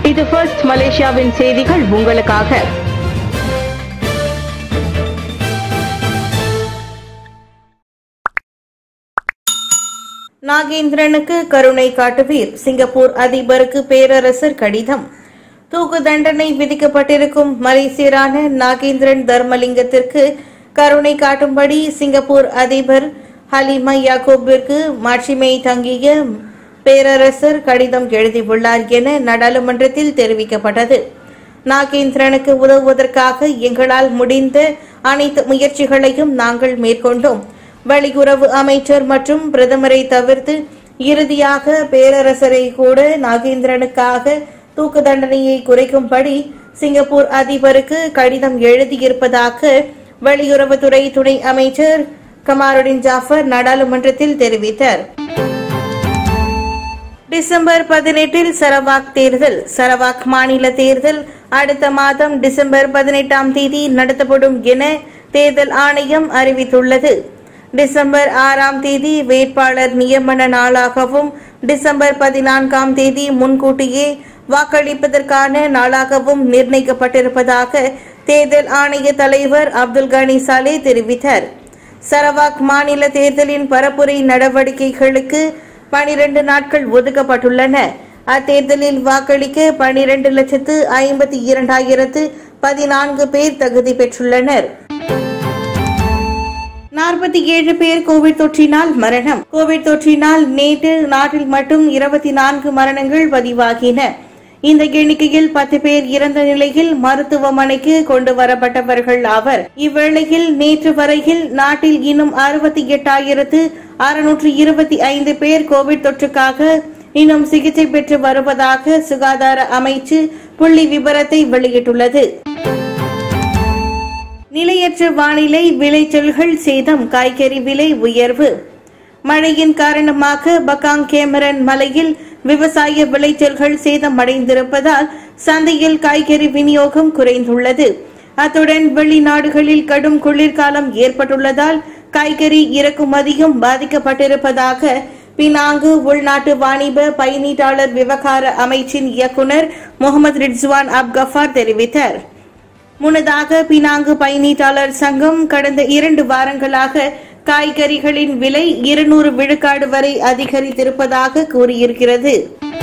இது ஃபர்ஸ்ட் மலேசியாவின் செய்திகள் உங்களுக்காக நாகேந்திரனுக்கு கருணை காட்டுவீர் சிங்கப்பூர் அதிபருக்கு பேரரசர் கடிதம் தூக்கு தண்டனை விதிக்கப்பட்டிருக்கும் மலேசியரான நாகேந்திரன் தர்மலிங்கத்திற்கு கருணை காட்டும்படி சிங்கப்பூர் அதிபர் ஹலிமா யாக்கூபிற்கு மாட்சிமை தங்கிய பேரரசர் கடிதம் எழுதியுள்ளார் என நாடாளுமன்றத்தில் தெரிவிக்கப்பட்டது நாகேந்திரனுக்கு உதவுவதற்காக எங்களால் முடிந்த அனைத்து முயற்சிகளையும் நாங்கள் மேற்கொண்டோம் வெளியுறவு அமைச்சர் மற்றும் பிரதமரை தவிர்த்து இறுதியாக பேரரசரை கூட நாகேந்திரனுக்காக தூக்கு தண்டனையை குறைக்கும்படி சிங்கப்பூர் அதிபருக்கு கடிதம் எழுதியிருப்பதாக வெளியுறவுத்துறை துணை அமைச்சர் கமாருடின் ஜாஃபர் நாடாளுமன்றத்தில் தெரிவித்தார் டிசம்பர் பதினெட்டில் சரவாக் தேர்தல் சரவாக் மாநில தேர்தல் அடுத்த மாதம் டிசம்பர் பதினெட்டாம் தேதி நடத்தப்படும் என தேர்தல் ஆணையம் அறிவித்துள்ளது டிசம்பர் ஆறாம் தேதி வேட்பாளர் நியமன நாளாகவும் டிசம்பர் பதினான்காம் தேதி முன்கூட்டியே வாக்களிப்பதற்கான நாளாகவும் நிர்ணயிக்கப்பட்டிருப்பதாக தேர்தல் ஆணைய தலைவர் அப்துல் கனி சாலே தெரிவித்தார் சரவாக் மாநில தேர்தலின் பரப்புரை நடவடிக்கைகளுக்கு பனிரெண்டு நாட்கள் ஒதுக்கப்பட்டுள்ளன அத்தேர்தலில் வாக்களிக்க பனிரெண்டு லட்சத்து ஐம்பத்தி இரண்டாயிரத்து பதினான்கு பேர் தகுதி பெற்றுள்ளனர் நாற்பத்தி ஏழு பேர் கோவிட் தொற்றினால் மரணம் கோவிட் தொற்றினால் நேற்று நாட்டில் மட்டும் இருபத்தி நான்கு மரணங்கள் பதிவாகின இந்த எண்ணிக்கையில் பத்து பேர் இறந்த நிலையில் மருத்துவமனைக்கு கொண்டு வரப்பட்டவர்கள் ஆவர் இவ்வேளையில் நேற்று வரையில் நாட்டில் இன்னும் அறுபத்தி எட்டாயிரத்து அறுநூற்று இருபத்தி ஐந்து பேர் கோவிட் தொற்றுக்காக இன்னும் சிகிச்சை பெற்று வருவதாக சுகாதார அமைச்சு புள்ளி விவரத்தை வெளியிட்டுள்ளது நிலையற்ற வானிலை விளைச்சல்கள் சேதம் காய்கறி விலை உயர்வு மழையின் காரணமாக பக்காங் கேமரன் மலையில் விவசாய விளைச்சல்கள் சேதமடைந்திருப்பதால் சந்தையில் காய்கறி விநியோகம் குறைந்துள்ளது அத்துடன் வெளிநாடுகளில் கடும் குளிர்காலம் ஏற்பட்டுள்ளதால் காய்கறி இறக்குமதியும் பாதிக்கப்பட்டிருப்பதாக பினாங்கு உள்நாட்டு வாணிப பயனீட்டாளர் விவகார அமைச்சின் இயக்குநர் முகமது ரிட்ஸ்வான் அப்கஃபார் தெரிவித்தார் முன்னதாக பினாங்கு பயனீட்டாளர் சங்கம் கடந்த இரண்டு வாரங்களாக காய்கறிகளின் விலை இருநூறு விழுக்காடு வரை அதிகரித்திருப்பதாக கூறியிருக்கிறது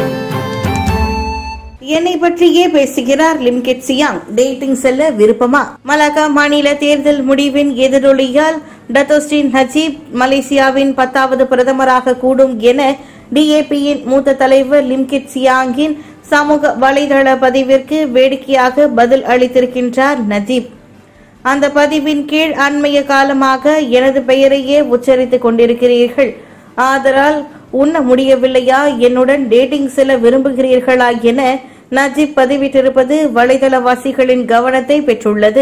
என்னை பற்றியே பேசுகிறார் லிம்கெட் சியாங் டேட்டிங் செல்ல விருப்பமா மலாக்கா மாநில தேர்தல் முடிவின் எதிரொலியால் டத்தோஸ்டின் நஜீப் மலேசியாவின் பத்தாவது பிரதமராக கூடும் என டிஏபியின் மூத்த தலைவர் லிம்கிட் சியாங்கின் சமூக வலைதள பதிவிற்கு வேடிக்கையாக பதில் அளித்திருக்கின்றார் நஜீப் அந்த பதிவின் கீழ் அண்மைய காலமாக எனது பெயரையே உச்சரித்துக் கொண்டிருக்கிறீர்கள் ஆதலால் உண்ண முடியவில்லையா என்னுடன் டேட்டிங் செல்ல விரும்புகிறீர்களா என நஜீப் பதிவிட்டிருப்பது வலைதளவாசிகளின் கவனத்தை பெற்றுள்ளது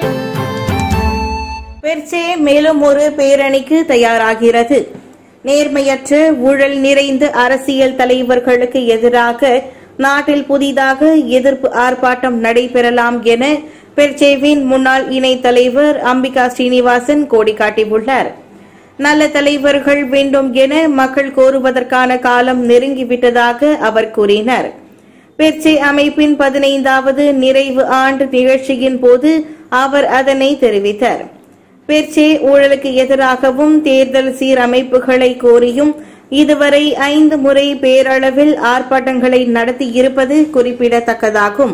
பெர்சே மேலும் ஒரு பேரணிக்கு தயாராகிறது நேர்மையற்ற ஊழல் நிறைந்த அரசியல் தலைவர்களுக்கு எதிராக நாட்டில் புதிதாக எதிர்ப்பு ஆர்ப்பாட்டம் நடைபெறலாம் என பெர்சேவின் முன்னாள் இணைத் தலைவர் அம்பிகா ஸ்ரீனிவாசன் கோடி காட்டியுள்ளார் நல்ல தலைவர்கள் வேண்டும் என மக்கள் கோருவதற்கான காலம் நெருங்கிவிட்டதாக அவர் கூறினார் பெர்சே அமைப்பின் பதினைந்தாவது நிறைவு ஆண்டு நிகழ்ச்சியின் போது அவர் அதனை தெரிவித்தார் பெர்சே ஊழலுக்கு எதிராகவும் தேர்தல் சீரமைப்புகளை கோரியும் இதுவரை ஐந்து முறை பேரளவில் ஆர்ப்பாட்டங்களை நடத்தியிருப்பது குறிப்பிடத்தக்கதாகும்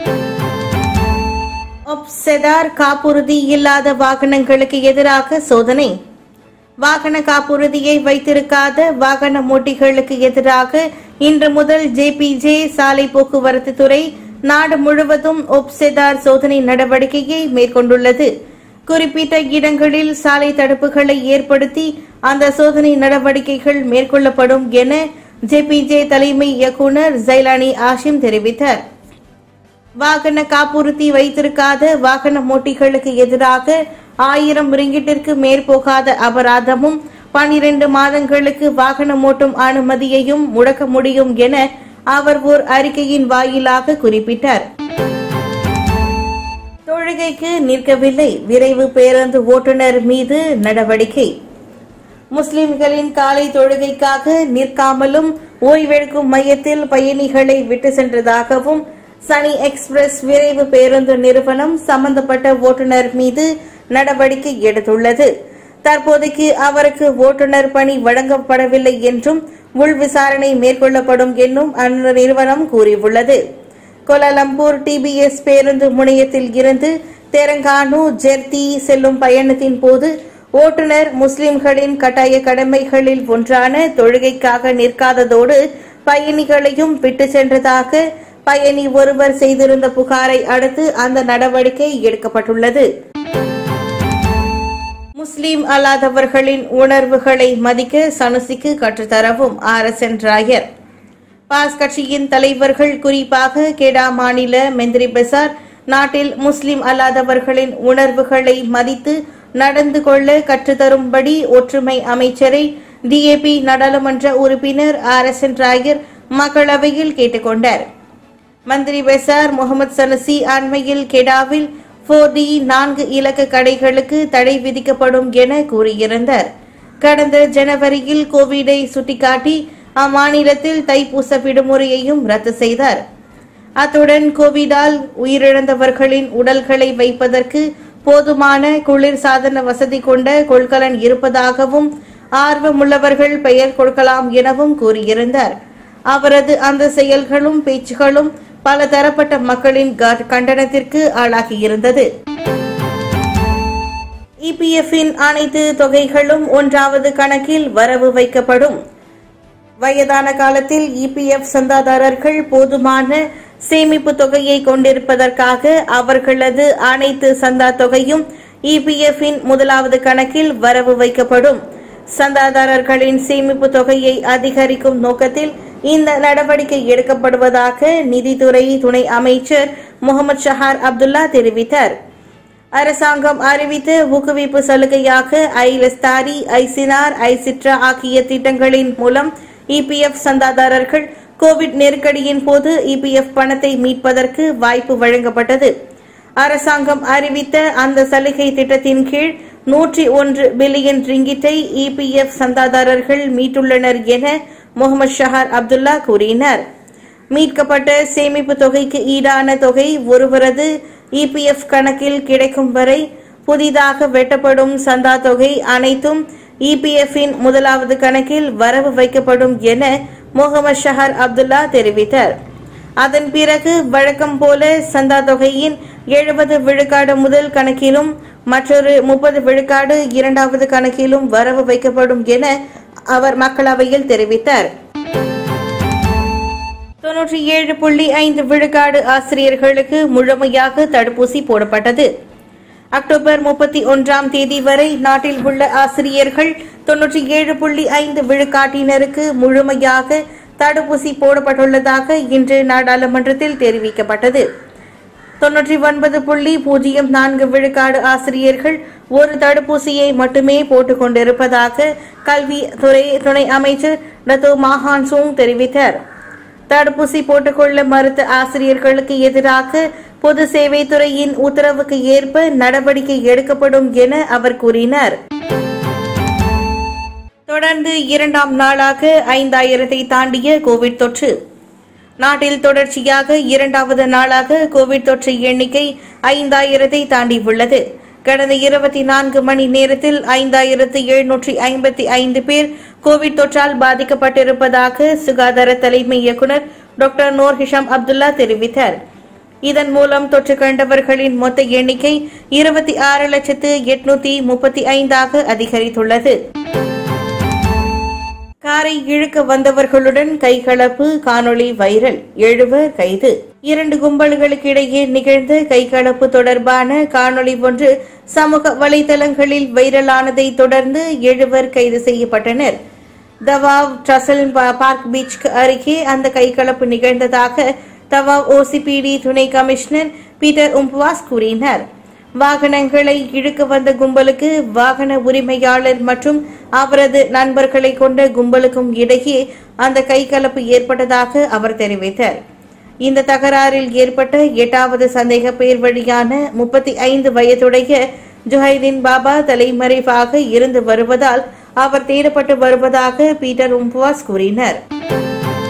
ஒப்செதார் காப்புறுதி இல்லாத வாகனங்களுக்கு எதிராக சோதனை வாகன காப்புறுதியை வைத்திருக்காத வாகன ஓட்டிகளுக்கு எதிராக இன்று முதல் ஜேபிஜே சாலை போக்குவரத்து துறை நாடு முழுவதும் ஒப்செதார் சோதனை நடவடிக்கையை மேற்கொண்டுள்ளது குறிப்பிட்ட இடங்களில் சாலை தடுப்புகளை ஏற்படுத்தி அந்த சோதனை நடவடிக்கைகள் மேற்கொள்ளப்படும் என ஜேபிஜே தலைமை இயக்குநர் ஜைலானி ஆஷிம் தெரிவித்தார் வாகன காப்புறுதி வைத்திருக்காத வாகன ஓட்டிகளுக்கு எதிராக ஆயிரம் ரிங்கிட்டிற்கு மேற்போகாத அபராதமும் பனிரெண்டு மாதங்களுக்கு வாகனம் ஓட்டும் அனுமதியையும் முடக்க முடியும் என அவர் ஓர் அறிக்கையின் வாயிலாக குறிப்பிட்டார் தொழுகைக்கு நிற்கவில்லை விரைவு பேருந்து ஓட்டுநர் மீது நடவடிக்கை முஸ்லிம்களின் காலை தொழுகைக்காக நிற்காமலும் ஓய்வெடுக்கும் மையத்தில் பயணிகளை விட்டு சென்றதாகவும் சனி எக்ஸ்பிரஸ் விரைவு பேருந்து நிறுவனம் சம்பந்தப்பட்ட ஓட்டுநர் மீது நடவடிக்கை எடுத்துள்ளது தற்போதைக்கு அவருக்கு ஓட்டுநர் பணி வழங்கப்படவில்லை என்றும் உள் விசாரணை மேற்கொள்ளப்படும் என்னும் அந்த நிறுவனம் கூறியுள்ளது கோலாலம்பூர் டிபிஎஸ் பேருந்து முனையத்தில் இருந்து தெலங்கானு ஜெர்தி செல்லும் பயணத்தின் போது ஓட்டுநர் முஸ்லிம்களின் கட்டாய கடமைகளில் ஒன்றான தொழுகைக்காக நிற்காததோடு பயணிகளையும் விட்டு சென்றதாக பயணி ஒருவர் செய்திருந்த புகாரை அடுத்து அந்த நடவடிக்கை எடுக்கப்பட்டுள்ளது முஸ்லிம் அல்லாதவர்களின் உணர்வுகளை மதிக்க சனுசிக்கு கற்றுத்தரவும் ஆர் எஸ் என் ராயர் பாஸ் கட்சியின் தலைவர்கள் குறிப்பாக கெடா மாநில மெந்திரி பெசார் நாட்டில் முஸ்லிம் அல்லாதவர்களின் உணர்வுகளை மதித்து நடந்து கொள்ள கற்றுத்தரும்படி ஒற்றுமை அமைச்சரை டிஏபி நாடாளுமன்ற உறுப்பினர் ஆர் எஸ் என் ராயர் மக்களவையில் கேட்டுக்கொண்டார் மந்திரி பெசார் முகமது சனசி அண்மையில் கெடாவில் போர் டி நான்கு இலக்க கடைகளுக்கு தடை விதிக்கப்படும் என கூறியிருந்தார் கடந்த ஜனவரியில் கோவிடை சுட்டிக்காட்டி அம்மாநிலத்தில் தைப்பூச விடுமுறையையும் ரத்து செய்தார் அத்துடன் கோவிடால் உயிரிழந்தவர்களின் உடல்களை வைப்பதற்கு போதுமான குளிர் சாதன வசதி கொண்ட கொள்கலன் இருப்பதாகவும் ஆர்வமுள்ளவர்கள் பெயர் கொடுக்கலாம் எனவும் கூறியிருந்தார் அவரது அந்த செயல்களும் பேச்சுகளும் பல தரப்பட்ட மக்களின் க- கண்டனத்திற்கு ஆளாகியிருந்தது இபிஎஃப்பின் அனைத்து தொகைகளும் ஒன்றாவது கணக்கில் வரவு வைக்கப்படும் வயதான காலத்தில் இபிஎஃப் சந்தாதாரர்கள் போதுமான சேமிப்பு தொகையை கொண்டிருப்பதற்காக அவர்களது அனைத்து சந்தா தொகையும் இபிஎஃப்பின் முதலாவது கணக்கில் வரவு வைக்கப்படும் சந்தாதாரர்களின் சேமிப்பு தொகையை அதிகரிக்கும் நோக்கத்தில் இந்த நடவடிக்கை எடுக்கப்படுவதாக நிதித்துறை துணை அமைச்சர் முகமது ஷஹார் அப்துல்லா தெரிவித்தார் அரசாங்கம் அறிவித்த ஊக்குவிப்பு சலுகையாக ஐ லஸ்தாரி ஐசினார் ஐசிட்ரா ஆகிய திட்டங்களின் மூலம் இபிஎஃப் சந்தாதாரர்கள் கோவிட் நெருக்கடியின் போது இபிஎஃப் பணத்தை மீட்பதற்கு வாய்ப்பு வழங்கப்பட்டது அரசாங்கம் அறிவித்த அந்த சலுகை திட்டத்தின் கீழ் நூற்றி ஒன்று பில்லியன் ரிங்கிட்டை இபிஎஃப் சந்தாதாரர்கள் மீட்டுள்ளனர் என முகமது ஷஹார் அப்துல்லா கூறினார் மீட்கப்பட்ட சேமிப்பு தொகைக்கு ஈடான தொகை ஒருவரது இபிஎஃப் கணக்கில் கிடைக்கும் வரை புதிதாக வெட்டப்படும் சந்தா தொகை அனைத்தும் இபிஎஃப்பின் முதலாவது கணக்கில் வரவு வைக்கப்படும் என முகமது ஷஹர் அப்துல்லா தெரிவித்தார் அதன் பிறகு வழக்கம் போல சந்தா தொகையின் எழுபது விழுக்காடு முதல் கணக்கிலும் மற்றொரு முப்பது விழுக்காடு இரண்டாவது கணக்கிலும் வரவு வைக்கப்படும் என அவர் மக்களவையில் தெரிவித்தார் தொன்னூற்றி ஏழு புள்ளி ஐந்து விழுக்காடு ஆசிரியர்களுக்கு முழுமையாக தடுப்பூசி போடப்பட்டது அக்டோபர் முப்பத்தி ஒன்றாம் தேதி வரை நாட்டில் உள்ள ஆசிரியர்கள் தொன்னூற்றி ஏழு புள்ளி ஐந்து விழுக்காட்டினருக்கு முழுமையாக தடுப்பூசி போடப்பட்டுள்ளதாக இன்று நாடாளுமன்றத்தில் தெரிவிக்கப்பட்டது தொன்னூற்றி ஒன்பது புள்ளி பூஜ்ஜியம் நான்கு விழுக்காடு ஆசிரியர்கள் ஒரு தடுப்பூசியை மட்டுமே போட்டுக் கொண்டிருப்பதாக கல்வி துறை துணை அமைச்சர் டத்தோ மாஹான் சூங் தெரிவித்தார் தடுப்பூசி போட்டுக்கொள்ள மறுத்த ஆசிரியர்களுக்கு எதிராக பொது சேவைத்துறையின் உத்தரவுக்கு ஏற்ப நடவடிக்கை எடுக்கப்படும் என அவர் கூறினார் தொடர்ந்து இரண்டாம் நாளாக ஐந்தாயிரத்தை தாண்டிய கோவிட் தொற்று நாட்டில் தொடர்ச்சியாக இரண்டாவது நாளாக கோவிட் தொற்று எண்ணிக்கை ஐந்தாயிரத்தை தாண்டியுள்ளது கடந்த இருபத்தி நான்கு மணி நேரத்தில் ஐந்தாயிரத்து எழுநூற்றி ஐம்பத்தி ஐந்து பேர் கோவிட் தொற்றால் பாதிக்கப்பட்டிருப்பதாக சுகாதார தலைமை இயக்குநர் டாக்டர் நூர் ஹிஷாம் அப்துல்லா தெரிவித்தார் இதன் மூலம் தொற்று கண்டவர்களின் மொத்த எண்ணிக்கை இருபத்தி ஆறு லட்சத்து எட்நூத்தி முப்பத்தி ஐந்தாக அதிகரித்துள்ளது காரை இழுக்க வந்தவர்களுடன் கைகலப்பு காணொளி வைரல் எழுவர் கைது இரண்டு கும்பல்களுக்கு இடையே நிகழ்ந்த கைகலப்பு தொடர்பான காணொளி ஒன்று சமூக வலைதளங்களில் வைரலானதை தொடர்ந்து எழுவர் கைது செய்யப்பட்டனர் தவாவ் ட்ரசல் பா- பார்க் பீச்சுக்கு அருகே அந்த கைகலப்பு நிகழ்ந்ததாக தவாவ் ஓசிபிடி துணை கமிஷனர் பீட்டர் உம்புவாஸ் கூறினார் வாகனங்களை இழுக்க வந்த கும்பலுக்கு வாகன உரிமையாளர் மற்றும் அவரது நண்பர்களை கொண்ட கும்பலுக்கும் இடையே அந்த கைகலப்பு ஏற்பட்டதாக அவர் தெரிவித்தார் இந்த தகராறில் ஏற்பட்ட எட்டாவது சந்தேக பேர் வழியான முப்பத்தி ஐந்து வயதுடைய ஜுஹைதீன் பாபா தலைமறைவாக இருந்து வருவதால் அவர் தேடப்பட்டு வருவதாக பீட்டர் உம்புவாஸ் கூறினார்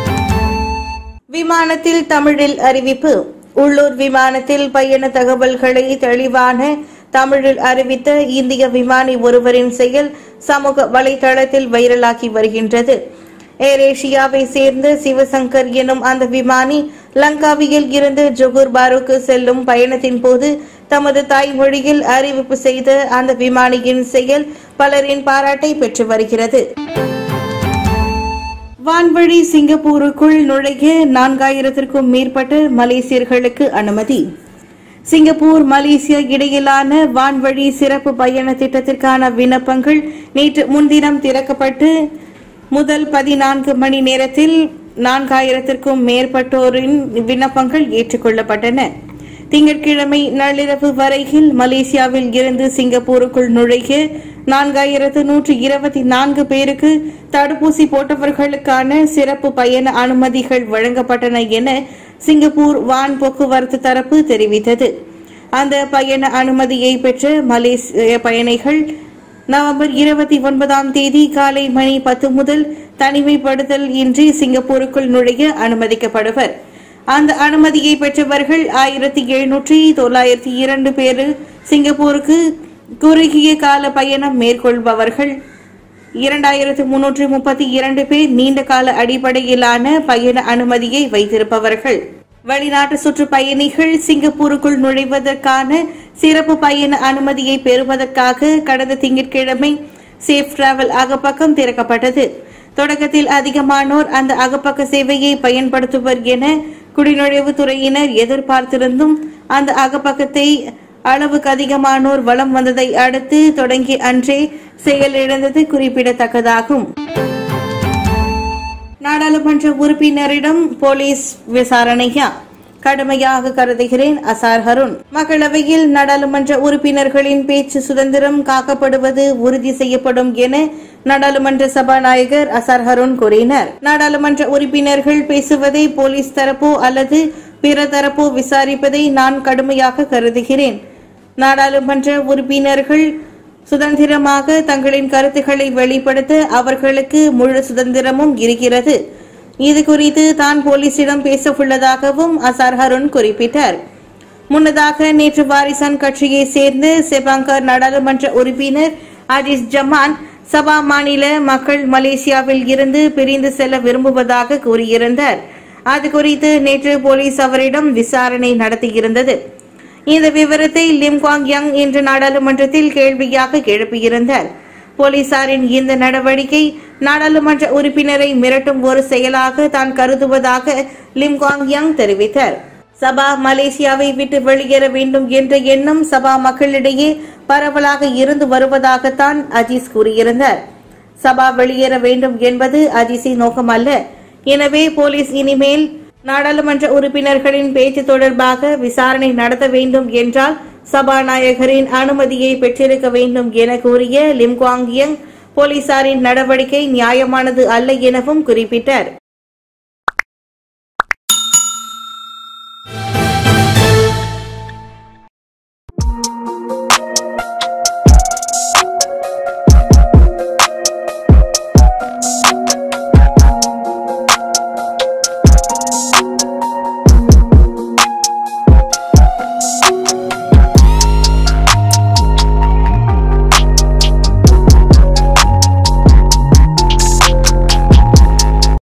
விமானத்தில் தமிழில் அறிவிப்பு உள்ளூர் விமானத்தில் பயண தகவல்களை தெளிவான தமிழில் அறிவித்த இந்திய விமானி ஒருவரின் செயல் சமூக வலைதளத்தில் வைரலாகி வருகின்றது ஏர் ஏசியாவை சேர்ந்த சிவசங்கர் எனும் அந்த விமானி லங்காவியில் இருந்து ஜொகூர் பாருக்கு செல்லும் பயணத்தின் போது தமது தாய்மொழியில் அறிவிப்பு செய்த அந்த விமானியின் செயல் பலரின் பாராட்டை பெற்று வருகிறது வான்வழி சிங்கப்பூருக்குள் நுழைய நான்காயிரத்திற்கும் மேற்பட்ட மலேசியர்களுக்கு அனுமதி சிங்கப்பூர் மலேசியா இடையிலான வான்வழி சிறப்பு பயண திட்டத்திற்கான விண்ணப்பங்கள் நேற்று முன்தினம் திறக்கப்பட்டு முதல் பதினான்கு மணி நேரத்தில் நான்காயிரத்திற்கும் மேற்பட்டோரின் விண்ணப்பங்கள் ஏற்றுக்கொள்ளப்பட்டன திங்கட்கிழமை நள்ளிரவு வரையில் மலேசியாவில் இருந்து சிங்கப்பூருக்குள் நுழைய நான்காயிரத்து நூற்று இருபத்தி நான்கு பேருக்கு தடுப்பூசி போட்டவர்களுக்கான சிறப்பு பயண அனுமதிகள் வழங்கப்பட்டன என சிங்கப்பூர் வான் போக்குவரத்து தரப்பு தெரிவித்தது அந்த பயண அனுமதியை பெற்ற மலேசிய பயணிகள் நவம்பர் இருபத்தி ஒன்பதாம் தேதி காலை மணி பத்து முதல் தனிமைப்படுத்தல் இன்றி சிங்கப்பூருக்குள் நுழைய அனுமதிக்கப்படுவர் அந்த அனுமதியை பெற்றவர்கள் ஆயிரத்தி எழுநூற்றி தொள்ளாயிரத்தி இரண்டு பேர் சிங்கப்பூருக்கு குறுகிய கால பயணம் மேற்கொள்பவர்கள் இரண்டாயிரத்து முன்னூற்று முப்பத்தி இரண்டு பேர் நீண்ட கால அடிப்படையிலான பயண அனுமதியை வைத்திருப்பவர்கள் வெளிநாட்டு சுற்றுப்பயணிகள் சிங்கப்பூருக்குள் நுழைவதற்கான சிறப்பு பயண அனுமதியை பெறுவதற்காக கடந்த திங்கட்கிழமை சேஃப் டிராவல் அகப்பக்கம் திறக்கப்பட்டது தொடக்கத்தில் அதிகமானோர் அந்த அகப்பக்க சேவையை பயன்படுத்துவர் என குடிநுழைவுத் துறையினர் எதிர்பார்த்திருந்தும் அந்த அகப்பக்கத்தை அளவுக்கு அதிகமானோர் வலம் வந்ததை அடுத்து தொடங்கி அன்றே செயலிழந்தது குறிப்பிடத்தக்கதாகும் நாடாளுமன்ற உறுப்பினரிடம் போலீஸ் விசாரணையா கடுமையாக கருதுகிறேன் அசார் ஹருண் மக்களவையில் நாடாளுமன்ற உறுப்பினர்களின் பேச்சு சுதந்திரம் காக்கப்படுவது உறுதி செய்யப்படும் என நாடாளுமன்ற சபாநாயகர் அசார் ஹருண் கூறினார் நாடாளுமன்ற உறுப்பினர்கள் பேசுவதை போலீஸ் தரப்போ அல்லது பிற தரப்போ விசாரிப்பதை நான் கடுமையாக கருதுகிறேன் நாடாளுமன்ற உறுப்பினர்கள் சுதந்திரமாக தங்களின் கருத்துக்களை வெளிப்படுத்த அவர்களுக்கு முழு சுதந்திரமும் இருக்கிறது இது குறித்து தான் போலீசிடம் பேச உள்ளதாகவும் அசார் ஹருண் குறிப்பிட்டார் முன்னதாக நேற்று வாரிசான் கட்சியை சேர்ந்த செபாங்கர் நாடாளுமன்ற உறுப்பினர் அஜிஸ் ஜமான் சபா மாநில மக்கள் மலேசியாவில் இருந்து பிரிந்து செல்ல விரும்புவதாக கூறியிருந்தார் அது குறித்து நேற்று போலீஸ் அவரிடம் விசாரணை நடத்தியிருந்தது இந்த விவரத்தை லிம் குவாங் யங் இன்று நாடாளுமன்றத்தில் கேள்வியாக எழுப்பியிருந்தார் போலீசாரின் இந்த நடவடிக்கை நாடாளுமன்ற உறுப்பினரை மிரட்டும் ஒரு செயலாக தான் கருதுவதாக லிம் குவாங் யங் தெரிவித்தார் சபா மலேசியாவை விட்டு வெளியேற வேண்டும் என்ற எண்ணம் சபா மக்களிடையே பரவலாக இருந்து வருவதாகத்தான் அஜீஸ் கூறியிருந்தார் சபா வெளியேற வேண்டும் என்பது அஜீஸின் நோக்கம் அல்ல எனவே போலீஸ் இனிமேல் நாடாளுமன்ற உறுப்பினர்களின் பேச்சு தொடர்பாக விசாரணை நடத்த வேண்டும் என்றால் சபாநாயகரின் அனுமதியை பெற்றிருக்க வேண்டும் என கூறிய லிம் குவாங் யங் போலீசாரின் நடவடிக்கை நியாயமானது அல்ல எனவும் குறிப்பிட்டார்